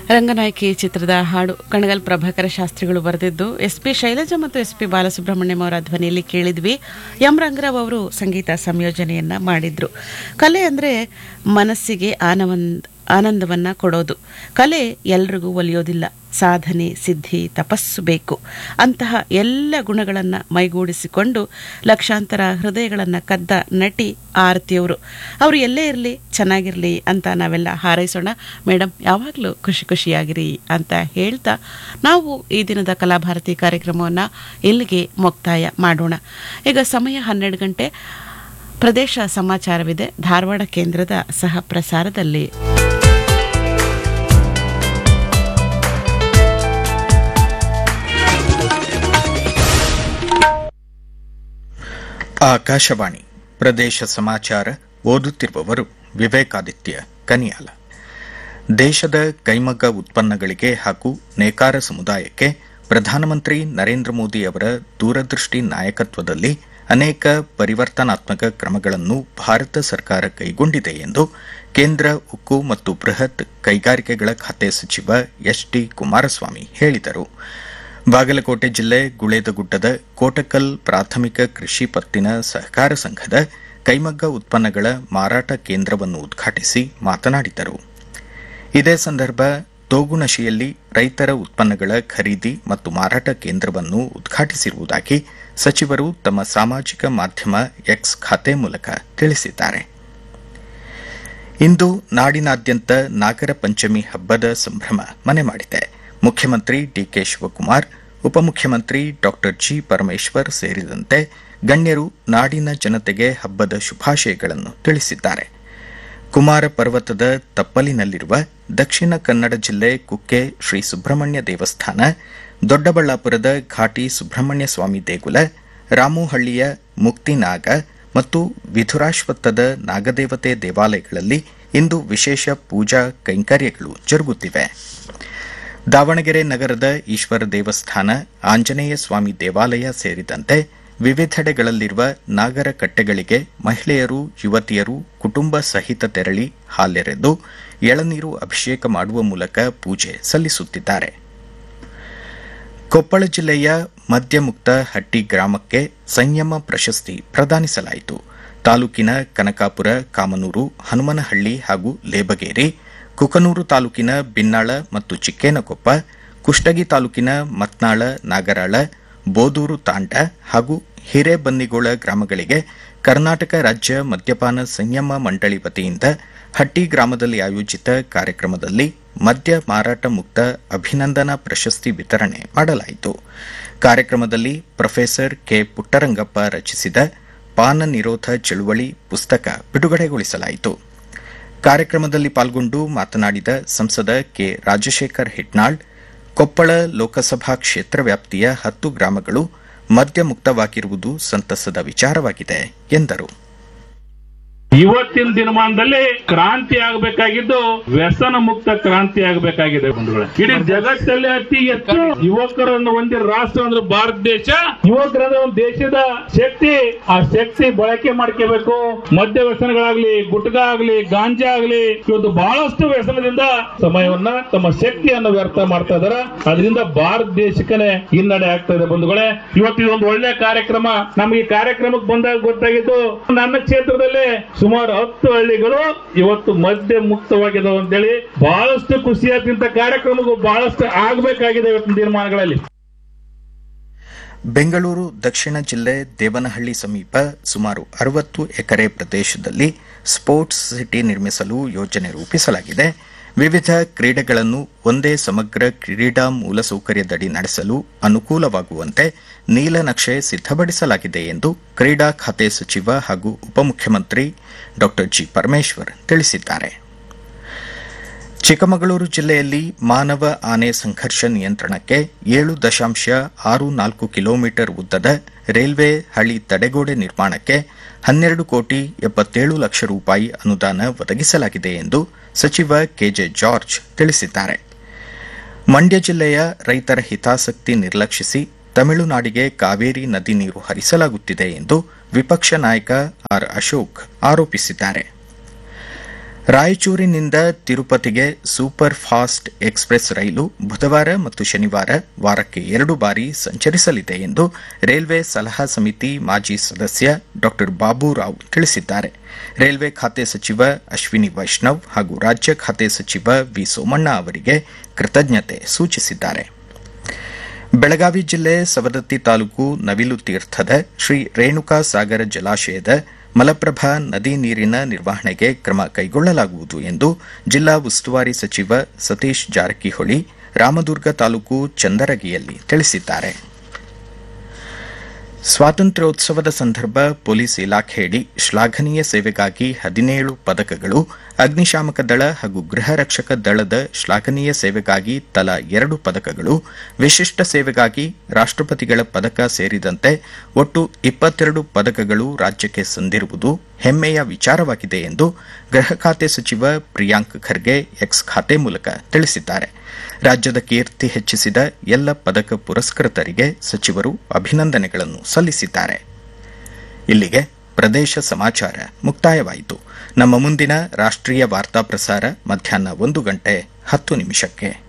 ರಂಗನಾಯಕಿ ಚಿತ್ರದ ಹಾಡು ಕಣಗಲ್ ಪ್ರಭಾಕರ ಶಾಸ್ತ್ರಿಗಳು ಬರೆದಿದ್ದು ಎಸ್ ಪಿ ಶೈಲಜಾ ಮತ್ತು ಎಸ್ ಪಿ ಬಾಲಸುಬ್ರಹ್ಮಣ್ಯಂ ಅವರ ಧ್ವನಿಯಲ್ಲಿ ಕೇಳಿದ್ವಿ ಎಂ ರಂಗರಾವ್ ಅವರು ಸಂಗೀತ ಸಂಯೋಜನೆಯನ್ನ ಮಾಡಿದ್ರು ಕಲೆ ಅಂದ್ರೆ ಮನಸ್ಸಿಗೆ ಆನವಂದ್ ಆನಂದವನ್ನ ಕೊಡೋದು ಕಲೆ ಎಲ್ರಿಗೂ ಒಲಿಯೋದಿಲ್ಲ ಸಾಧನೆ ಸಿದ್ಧಿ ತಪಸ್ಸು ಬೇಕು ಅಂತಹ ಎಲ್ಲ ಗುಣಗಳನ್ನು ಮೈಗೂಡಿಸಿಕೊಂಡು ಲಕ್ಷಾಂತರ ಹೃದಯಗಳನ್ನು ಕದ್ದ ನಟಿ ಆರತಿಯವರು ಅವರು ಎಲ್ಲೇ ಇರಲಿ ಚೆನ್ನಾಗಿರಲಿ ಅಂತ ನಾವೆಲ್ಲ ಹಾರೈಸೋಣ ಮೇಡಮ್ ಯಾವಾಗಲೂ ಖುಷಿ ಖುಷಿಯಾಗಿರಿ ಅಂತ ಹೇಳ್ತಾ ನಾವು ಈ ದಿನದ ಕಲಾಭಾರತಿ ಕಾರ್ಯಕ್ರಮವನ್ನು ಇಲ್ಲಿಗೆ ಮುಕ್ತಾಯ ಮಾಡೋಣ ಈಗ ಸಮಯ ಹನ್ನೆರಡು ಗಂಟೆ ಪ್ರದೇಶ ಸಮಾಚಾರವಿದೆ ಧಾರವಾಡ ಕೇಂದ್ರದ ಸಹ ಪ್ರಸಾರದಲ್ಲಿ ಆಕಾಶವಾಣಿ ಪ್ರದೇಶ ಸಮಾಚಾರ ಓದುತ್ತಿರುವವರು ವಿವೇಕಾದಿತ್ಯ ಕನಿಯಾಲ ದೇಶದ ಕೈಮಗ್ಗ ಉತ್ಪನ್ನಗಳಿಗೆ ಹಾಗೂ ನೇಕಾರ ಸಮುದಾಯಕ್ಕೆ ಪ್ರಧಾನಮಂತ್ರಿ ನರೇಂದ್ರ ಮೋದಿ ಅವರ ದೂರದೃಷ್ಟಿ ನಾಯಕತ್ವದಲ್ಲಿ ಅನೇಕ ಪರಿವರ್ತನಾತ್ಮಕ ಕ್ರಮಗಳನ್ನು ಭಾರತ ಸರ್ಕಾರ ಕೈಗೊಂಡಿದೆ ಎಂದು ಕೇಂದ್ರ ಉಕ್ಕು ಮತ್ತು ಬೃಹತ್ ಕೈಗಾರಿಕೆಗಳ ಖಾತೆ ಸಚಿವ ಎಚ್ ಡಿ ಕುಮಾರಸ್ವಾಮಿ ಹೇಳಿದರು ಬಾಗಲಕೋಟೆ ಜಿಲ್ಲೆ ಗುಳೇದಗುಡ್ಡದ ಕೋಟಕಲ್ ಪ್ರಾಥಮಿಕ ಕೃಷಿ ಪತ್ತಿನ ಸಹಕಾರ ಸಂಘದ ಕೈಮಗ್ಗ ಉತ್ಪನ್ನಗಳ ಮಾರಾಟ ಕೇಂದ್ರವನ್ನು ಉದ್ಘಾಟಿಸಿ ಮಾತನಾಡಿದರು ಇದೇ ಸಂದರ್ಭ ತೋಗುಣಶಿಯಲ್ಲಿ ರೈತರ ಉತ್ಪನ್ನಗಳ ಖರೀದಿ ಮತ್ತು ಮಾರಾಟ ಕೇಂದ್ರವನ್ನು ಉದ್ಘಾಟಿಸಿರುವುದಾಗಿ ಸಚಿವರು ತಮ್ಮ ಸಾಮಾಜಿಕ ಮಾಧ್ಯಮ ಎಕ್ಸ್ ಖಾತೆ ಮೂಲಕ ತಿಳಿಸಿದ್ದಾರೆ ಇಂದು ನಾಡಿನಾದ್ಯಂತ ನಾಗರ ಪಂಚಮಿ ಹಬ್ಬದ ಸಂಭ್ರಮ ಮನೆ ಮಾಡಿದೆ ಮುಖ್ಯಮಂತ್ರಿ ಡಿಕೆ ಶಿವಕುಮಾರ್ ಉಪಮುಖ್ಯಮಂತ್ರಿ ಡಾ ಜಿ ಪರಮೇಶ್ವರ್ ಸೇರಿದಂತೆ ಗಣ್ಯರು ನಾಡಿನ ಜನತೆಗೆ ಹಬ್ಬದ ಶುಭಾಶಯಗಳನ್ನು ತಿಳಿಸಿದ್ದಾರೆ ಕುಮಾರ ಪರ್ವತದ ತಪ್ಪಲಿನಲ್ಲಿರುವ ದಕ್ಷಿಣ ಕನ್ನಡ ಜಿಲ್ಲೆ ಕುಕ್ಕೆ ಶ್ರೀ ಸುಬ್ರಹ್ಮಣ್ಯ ದೇವಸ್ಥಾನ ದೊಡ್ಡಬಳ್ಳಾಪುರದ ಘಾಟಿ ಸುಬ್ರಹ್ಮಣ್ಯ ಸ್ವಾಮಿ ದೇಗುಲ ರಾಮುಹಳ್ಳಿಯ ಮುಕ್ತಿನಾಗ ಮತ್ತು ವಿಧುರಾಶ್ವತ್ಥದ ನಾಗದೇವತೆ ದೇವಾಲಯಗಳಲ್ಲಿ ಇಂದು ವಿಶೇಷ ಪೂಜಾ ಕೈಂಕರ್ಯಗಳು ಜರುಗುತ್ತಿವೆ ದಾವಣಗೆರೆ ನಗರದ ಈಶ್ವರ ದೇವಸ್ಥಾನ ಆಂಜನೇಯ ಸ್ವಾಮಿ ದೇವಾಲಯ ಸೇರಿದಂತೆ ವಿವಿಧೆಡೆಗಳಲ್ಲಿರುವ ನಾಗರ ಕಟ್ಟೆಗಳಿಗೆ ಮಹಿಳೆಯರು ಯುವತಿಯರು ಕುಟುಂಬ ಸಹಿತ ತೆರಳಿ ಹಾಲೆರೆದು ಎಳನೀರು ಅಭಿಷೇಕ ಮಾಡುವ ಮೂಲಕ ಪೂಜೆ ಸಲ್ಲಿಸುತ್ತಿದ್ದಾರೆ ಕೊಪ್ಪಳ ಜಿಲ್ಲೆಯ ಮದ್ಯಮುಕ್ತ ಹಟ್ಟಿ ಗ್ರಾಮಕ್ಕೆ ಸಂಯಮ ಪ್ರಶಸ್ತಿ ಪ್ರದಾನಿಸಲಾಯಿತು ತಾಲೂಕಿನ ಕನಕಾಪುರ ಕಾಮನೂರು ಹನುಮನಹಳ್ಳಿ ಹಾಗೂ ಲೇಬಗೇರಿ ಕುಕನೂರು ತಾಲೂಕಿನ ಬಿನ್ನಾಳ ಮತ್ತು ಚಿಕ್ಕೇನಕೊಪ್ಪ ಕುಷ್ಟಗಿ ತಾಲೂಕಿನ ಮತ್ನಾಳ ನಾಗರಾಳ ಬೋದೂರು ತಾಂಡ ಹಾಗೂ ಹಿರೇಬನ್ನಿಗೋಳ ಗ್ರಾಮಗಳಿಗೆ ಕರ್ನಾಟಕ ರಾಜ್ಯ ಮದ್ಯಪಾನ ಸಂಯಮ ಮಂಡಳಿ ವತಿಯಿಂದ ಹಟ್ಟಿ ಗ್ರಾಮದಲ್ಲಿ ಆಯೋಜಿತ ಕಾರ್ಯಕ್ರಮದಲ್ಲಿ ಮದ್ಯ ಮಾರಾಟ ಮುಕ್ತ ಅಭಿನಂದನಾ ಪ್ರಶಸ್ತಿ ವಿತರಣೆ ಮಾಡಲಾಯಿತು ಕಾರ್ಯಕ್ರಮದಲ್ಲಿ ಪ್ರೊಫೆಸರ್ ಕೆ ಪುಟ್ಟರಂಗಪ್ಪ ರಚಿಸಿದ ಪಾನ ನಿರೋಧ ಚಳುವಳಿ ಪುಸ್ತಕ ಬಿಡುಗಡೆಗೊಳಿಸಲಾಯಿತು ಕಾರ್ಯಕ್ರಮದಲ್ಲಿ ಪಾಲ್ಗೊಂಡು ಮಾತನಾಡಿದ ಸಂಸದ ಕೆ ರಾಜಶೇಖರ್ ಹಿಟ್ನಾಳ್ ಕೊಪ್ಪಳ ಲೋಕಸಭಾ ಕ್ಷೇತ್ರ ವ್ಯಾಪ್ತಿಯ ಹತ್ತು ಗ್ರಾಮಗಳು ಮದ್ಯ ಮುಕ್ತವಾಗಿರುವುದು ಸಂತಸದ ವಿಚಾರವಾಗಿದೆ ಎಂದರು ಇವತ್ತಿನ ದಿನಮಾನದಲ್ಲಿ ಕ್ರಾಂತಿ ಆಗಬೇಕಾಗಿದ್ದು ವ್ಯಸನ ಮುಕ್ತ ಕ್ರಾಂತಿ ಆಗಬೇಕಾಗಿದೆ ಬಂಧುಗಳೇ ಇಡೀ ಜಗತ್ತಲ್ಲಿ ಅತಿ ಹೆಚ್ಚು ಯುವಕರನ್ನು ಹೊಂದಿರೋ ರಾಷ್ಟ್ರ ಅಂದ್ರೆ ಭಾರತ ದೇಶ ಯುವಕರದ ಒಂದು ದೇಶದ ಶಕ್ತಿ ಆ ಶಕ್ತಿ ಬಳಕೆ ಮಾಡ್ಕೋಬೇಕು ಮದ್ಯ ವ್ಯಸನಗಳಾಗ್ಲಿ ಗುಟ್ಕಾ ಆಗ್ಲಿ ಗಾಂಜಾ ಆಗ್ಲಿ ಇವತ್ತು ಬಹಳಷ್ಟು ವ್ಯಸನದಿಂದ ಸಮಯವನ್ನ ತಮ್ಮ ಶಕ್ತಿಯನ್ನು ವ್ಯರ್ಥ ಮಾಡ್ತಾ ಇದಾರೆ ಅದರಿಂದ ಭಾರತ ದೇಶಕ್ಕೆ ಹಿನ್ನಡೆ ಆಗ್ತಾ ಇದೆ ಬಂಧುಗಳೇ ಇವತ್ತು ಇದೊಂದು ಒಳ್ಳೆ ಕಾರ್ಯಕ್ರಮ ನಮಗೆ ಈ ಕಾರ್ಯಕ್ರಮಕ್ಕೆ ಬಂದಾಗ ಗೊತ್ತಾಗಿದ್ದು ನನ್ನ ಕ್ಷೇತ್ರದಲ್ಲಿ ಸುಮಾರು ಹತ್ತು ಹಳ್ಳಿಗಳು ಇವತ್ತು ಮದ್ಯ ಮುಕ್ತವಾಗಿದ್ದಾವೆ ಅಂತೇಳಿ ಬಹಳಷ್ಟು ಖುಷಿಯಾದಂತ ಕಾರ್ಯಕ್ರಮಗಳು ಬಹಳಷ್ಟು ಆಗಬೇಕಾಗಿದೆ ಇವತ್ತಿನ ತೀರ್ಮಾನಗಳಲ್ಲಿ ಬೆಂಗಳೂರು ದಕ್ಷಿಣ ಜಿಲ್ಲೆ ದೇವನಹಳ್ಳಿ ಸಮೀಪ ಸುಮಾರು ಅರವತ್ತು ಎಕರೆ ಪ್ರದೇಶದಲ್ಲಿ ಸ್ಪೋರ್ಟ್ಸ್ ಸಿಟಿ ನಿರ್ಮಿಸಲು ಯೋಜನೆ ರೂಪಿಸಲಾಗಿದೆ ವಿವಿಧ ಕ್ರೀಡೆಗಳನ್ನು ಒಂದೇ ಸಮಗ್ರ ಕ್ರೀಡಾ ಮೂಲಸೌಕರ್ಯದಡಿ ನಡೆಸಲು ಅನುಕೂಲವಾಗುವಂತೆ ನೀಲನಕ್ಷೆ ಸಿದ್ದಪಡಿಸಲಾಗಿದೆ ಎಂದು ಕ್ರೀಡಾ ಖಾತೆ ಸಚಿವ ಹಾಗೂ ಉಪಮುಖ್ಯಮಂತ್ರಿ ಡಾ ಜಿ ಪರಮೇಶ್ವರ್ ತಿಳಿಸಿದ್ದಾರೆ ಚಿಕ್ಕಮಗಳೂರು ಜಿಲ್ಲೆಯಲ್ಲಿ ಮಾನವ ಆನೆ ಸಂಘರ್ಷ ನಿಯಂತ್ರಣಕ್ಕೆ ಏಳು ದಶಾಂಶ ಆರು ನಾಲ್ಕು ಕಿಲೋಮೀಟರ್ ಉದ್ದದ ರೈಲ್ವೆ ಹಳಿ ತಡೆಗೋಡೆ ನಿರ್ಮಾಣಕ್ಕೆ ಹನ್ನೆರಡು ಕೋಟಿ ಎಪ್ಪತ್ತೇಳು ಲಕ್ಷ ರೂಪಾಯಿ ಅನುದಾನ ಒದಗಿಸಲಾಗಿದೆ ಎಂದು ಸಚಿವ ಕೆಜೆ ಜಾರ್ಜ್ ತಿಳಿಸಿದ್ದಾರೆ ಮಂಡ್ಯ ಜಿಲ್ಲೆಯ ರೈತರ ಹಿತಾಸಕ್ತಿ ನಿರ್ಲಕ್ಷಿಸಿ ತಮಿಳುನಾಡಿಗೆ ಕಾವೇರಿ ನದಿ ನೀರು ಹರಿಸಲಾಗುತ್ತಿದೆ ಎಂದು ವಿಪಕ್ಷ ನಾಯಕ ಆರ್ ಅಶೋಕ್ ಆರೋಪಿಸಿದ್ದಾರೆ ರಾಯಚೂರಿನಿಂದ ತಿರುಪತಿಗೆ ಸೂಪರ್ ಫಾಸ್ಟ್ ಎಕ್ಸ್ಪ್ರೆಸ್ ರೈಲು ಬುಧವಾರ ಮತ್ತು ಶನಿವಾರ ವಾರಕ್ಕೆ ಎರಡು ಬಾರಿ ಸಂಚರಿಸಲಿದೆ ಎಂದು ರೈಲ್ವೆ ಸಲಹಾ ಸಮಿತಿ ಮಾಜಿ ಸದಸ್ಯ ಡಾ ಬಾಬುರಾವ್ ತಿಳಿಸಿದ್ದಾರೆ ರೈಲ್ವೆ ಖಾತೆ ಸಚಿವ ಅಶ್ವಿನಿ ವೈಷ್ಣವ್ ಹಾಗೂ ರಾಜ್ಯ ಖಾತೆ ಸಚಿವ ವಿ ಸೋಮಣ್ಣ ಅವರಿಗೆ ಕೃತಜ್ಞತೆ ಸೂಚಿಸಿದ್ದಾರೆ ಬೆಳಗಾವಿ ಜಿಲ್ಲೆ ಸವದತ್ತಿ ತಾಲೂಕು ನವಿಲು ತೀರ್ಥದ ಶ್ರೀ ರೇಣುಕಾ ಸಾಗರ ಜಲಾಶಯದ ಮಲಪ್ರಭಾ ನದಿ ನೀರಿನ ನಿರ್ವಹಣೆಗೆ ಕ್ರಮ ಕೈಗೊಳ್ಳಲಾಗುವುದು ಎಂದು ಜಿಲ್ಲಾ ಉಸ್ತುವಾರಿ ಸಚಿವ ಸತೀಶ್ ಜಾರಕಿಹೊಳಿ ರಾಮದುರ್ಗ ತಾಲೂಕು ಚಂದರಗಿಯಲ್ಲಿ ತಿಳಿಸಿದ್ದಾರೆ ಸ್ವಾತಂತ್ರ್ಯೋತ್ಸವದ ಸಂದರ್ಭ ಪೊಲೀಸ್ ಇಲಾಖೆಯಡಿ ಶ್ಲಾಘನೀಯ ಸೇವೆಗಾಗಿ ಹದಿನೇಳು ಪದಕಗಳು ಅಗ್ನಿಶಾಮಕ ದಳ ಹಾಗೂ ಗೃಹ ರಕ್ಷಕ ದಳದ ಶ್ಲಾಘನೀಯ ಸೇವೆಗಾಗಿ ತಲಾ ಎರಡು ಪದಕಗಳು ವಿಶಿಷ್ಟ ಸೇವೆಗಾಗಿ ರಾಷ್ಟಪತಿಗಳ ಪದಕ ಸೇರಿದಂತೆ ಒಟ್ಟು ಇಪ್ಪತ್ತೆರಡು ಪದಕಗಳು ರಾಜ್ಯಕ್ಕೆ ಸಂದಿರುವುದು ಹೆಮ್ಮೆಯ ವಿಚಾರವಾಗಿದೆ ಎಂದು ಗೃಹ ಖಾತೆ ಸಚಿವ ಪ್ರಿಯಾಂಕ್ ಖರ್ಗೆ ಎಕ್ಸ್ ಖಾತೆ ಮೂಲಕ ತಿಳಿಸಿದ್ದಾರೆ ರಾಜ್ಯದ ಕೀರ್ತಿ ಹೆಚ್ಚಿಸಿದ ಎಲ್ಲ ಪದಕ ಪುರಸ್ಕೃತರಿಗೆ ಸಚಿವರು ಅಭಿನಂದನೆಗಳನ್ನು ಸಲ್ಲಿಸಿದ್ದಾರೆ ಇಲ್ಲಿಗೆ ಪ್ರದೇಶ ಸಮಾಚಾರ ಮುಕ್ತಾಯವಾಯಿತು ನಮ್ಮ ಮುಂದಿನ ರಾಷ್ಟ್ರೀಯ ವಾರ್ತಾ ಪ್ರಸಾರ ಮಧ್ಯಾಹ್ನ ಒಂದು ಗಂಟೆ ಹತ್ತು ನಿಮಿಷಕ್ಕೆ